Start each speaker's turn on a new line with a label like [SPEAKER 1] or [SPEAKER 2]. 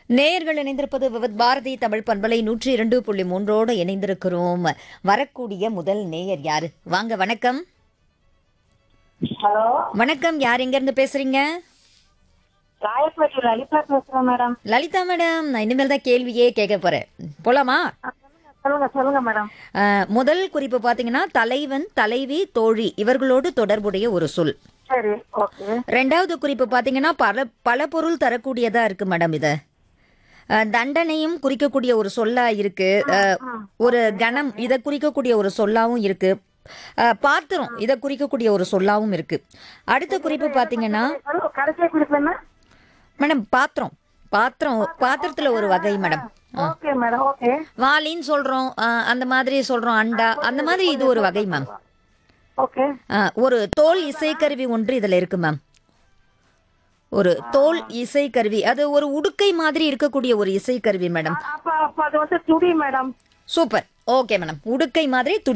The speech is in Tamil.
[SPEAKER 1] நேயர்கள் இணைந்திருப்பது விவத் பாரதி தமிழ் பண்பலை நூற்றி இரண்டு புள்ளி மூன்றோடு இணைந்திருக்கிறோம் வரக்கூடிய முதல் நேயர் யாரு வாங்க வணக்கம்
[SPEAKER 2] ஹலோ
[SPEAKER 1] வணக்கம் யார் எங்க இருந்து பேசுறீங்க
[SPEAKER 2] ராயப்பேட்டை லலிதா பேசுறேன் மேடம்
[SPEAKER 1] லலிதா மேடம் நான் இனிமேல் தான் கேள்வியே கேட்க போறேன் போலாமா
[SPEAKER 2] சொல்லுங்க சொல்லுங்க மேடம்
[SPEAKER 1] அஹ், முதல் குறிப்பு பாத்தீங்கன்னா தலைவன் தலைவி தோழி இவர்களோடு தொடர்புடைய ஒரு சொல்
[SPEAKER 2] சரி ஓகே
[SPEAKER 1] ரெண்டாவது குறிப்பு பாத்தீங்கன்னா பல பல பொருள் தரக்கூடியதா இருக்கு மேடம் இது அஹ், தண்டனையும் குறிக்கக்கூடிய ஒரு சொல்லா இருக்கு அஹ், ஒரு கணம் இதை குறிக்கக்கூடிய ஒரு சொல்லாவும் இருக்கு அஹ், பாத்திரம் இதை குறிக்கக்கூடிய ஒரு சொல்லாவும் இருக்கு அடுத்த குறிப்பு பாத்தீங்கன்னா
[SPEAKER 2] சொல்லுங்க கடைசி குறிப்பு என்ன
[SPEAKER 1] மேடம் பாத்திரம் பாத்திரம் பாத்திரத்துல ஒரு வகை மேடம்
[SPEAKER 2] ஓகே மேடம் ஓகே
[SPEAKER 1] வாளின்னு சொல்றோம் அஹ், அந்த மாதிரி சொல்றோம் அண்டா அந்த மாதிரி இது ஒரு வகை மேம்
[SPEAKER 2] ஓகே
[SPEAKER 1] அஹ், ஒரு தோல் இசைக்கருவி ஒன்று இதுல இருக்கு மேம் ஒரு தோல் இசைக்கருவி அது ஒரு உடுக்கை மாதிரி இருக்கக்கூடிய ஒரு இசைக்கருவி மேடம்
[SPEAKER 2] அப்ப அப்ப அது வந்து துடி மேடம்
[SPEAKER 1] சூப்பர் ஓகே மேடம் உடுக்கை மாதிரி